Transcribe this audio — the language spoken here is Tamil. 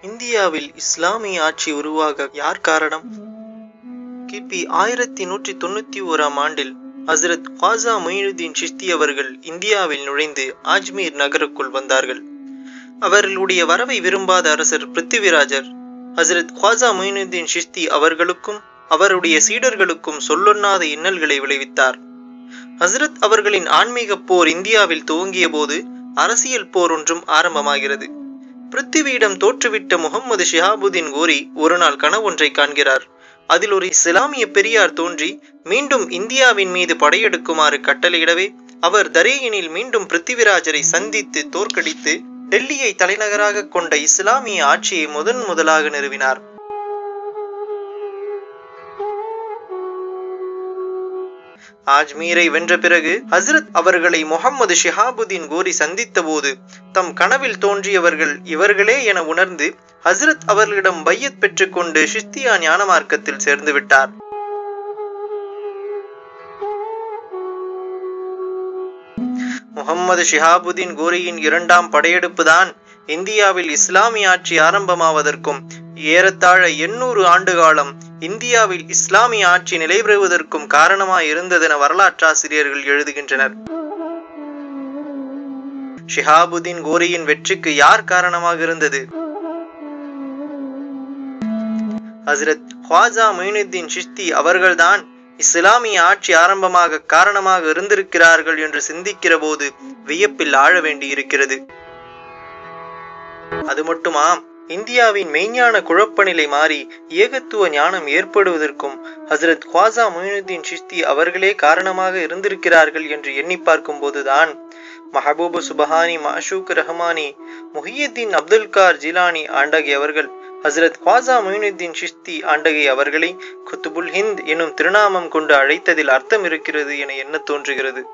இந்தியாவில் இஸ்லாமிய ஆட்சி உருவாக யார் காரணம் கிபி ஆயிரத்தி நூற்றி தொண்ணூத்தி ஓராம் ஆண்டில் ஹசரத் ख्वाजा மொயினுதீன் சிஷ்தி அவர்கள் இந்தியாவில் நுழைந்து அஜ்மீர் நகருக்குள் வந்தார்கள் அவர்களுடைய வரவை விரும்பாத அரசர் பிருத்திவிராஜர் ஹசரத் ख्वाजा மொயினுதீன் சிஷ்தி அவர்களுக்கும் அவருடைய சீடர்களுக்கும் சொல்லொண்ணாத இன்னல்களை விளைவித்தார் ஹசரத் அவர்களின் ஆன்மீக போர் இந்தியாவில் துவங்கிய போது அரசியல் போர் ஒன்றும் ஆரம்பமாகிறது பிருத்திவியிடம் தோற்றுவிட்ட முகம்மது ஷிஹாபுதீன் கோரி ஒரு நாள் கனவொன்றை காண்கிறார் அதில் ஒரு இஸ்லாமிய பெரியார் தோன்றி மீண்டும் இந்தியாவின் மீது படையெடுக்குமாறு கட்டளையிடவே அவர் தரேயினில் மீண்டும் பிருத்திவிராஜரை சந்தித்து தோற்கடித்து டெல்லியை தலைநகராக கொண்ட இஸ்லாமிய ஆட்சியை முதன் முதலாக நிறுவினார் ஆஜ்மீரை வென்ற பிறகு ஹசரத் அவர்களை முகம்மது ஷிஹாபுதீன் கோரி சந்தித்த போது தம் கனவில் தோன்றியவர்கள் இவர்களே என உணர்ந்து ஹசரத் அவர்களிடம் பையத் பெற்றுக்கொண்டு ஷிஸ்தியா ஞான மார்க்கத்தில் சேர்ந்து விட்டார் முகம்மது ஷிஹாபுதீன் கோரியின் இரண்டாம் படையெடுப்பு தான் இந்தியாவில் இஸ்லாமிய ஆட்சி ஆரம்பமாவதற்கும் ஏறத்தாழ எண்ணூறு ஆண்டு காலம் இந்தியாவில் இஸ்லாமிய ஆட்சி நிலைபெறுவதற்கும் காரணமாய் இருந்ததென வரலாற்றாசிரியர்கள் எழுதுகின்றனர் ஷிஹாபுதீன் கோரியின் வெற்றிக்கு யார் காரணமாக இருந்தது ஹசரத் ख्वाजा மொயினுத்தீன் சிஷ்தி அவர்கள்தான் இஸ்லாமிய ஆட்சி ஆரம்பமாக காரணமாக இருந்திருக்கிறார்கள் என்று சிந்திக்கிற போது வியப்பில் ஆழ வேண்டி இருக்கிறது அது மட்டுமா இந்தியாவின் மெய்ஞான குழப்ப நிலை மாறி ஏகத்துவ ஞானம் ஏற்படுவதற்கும் ஹசரத் ख्वाजा மொயினுத்தீன் சிஷ்தி அவர்களே காரணமாக இருந்திருக்கிறார்கள் என்று எண்ணி பார்க்கும் போதுதான் மஹபூபு சுபஹானி மாஷூக் ரஹமானி முஹியுத்தீன் அப்துல் கார் ஜிலானி ஆண்டகி அவர்கள் ஹசரத் ख्वाजा மொயினுத்தீன் சிஷ்தி ஆண்டகை அவர்களை குத்துபுல் ஹிந்த் எனும் திருநாமம் கொண்டு அழைத்ததில் அர்த்தம் இருக்கிறது என எண்ண தோன்றுகிறது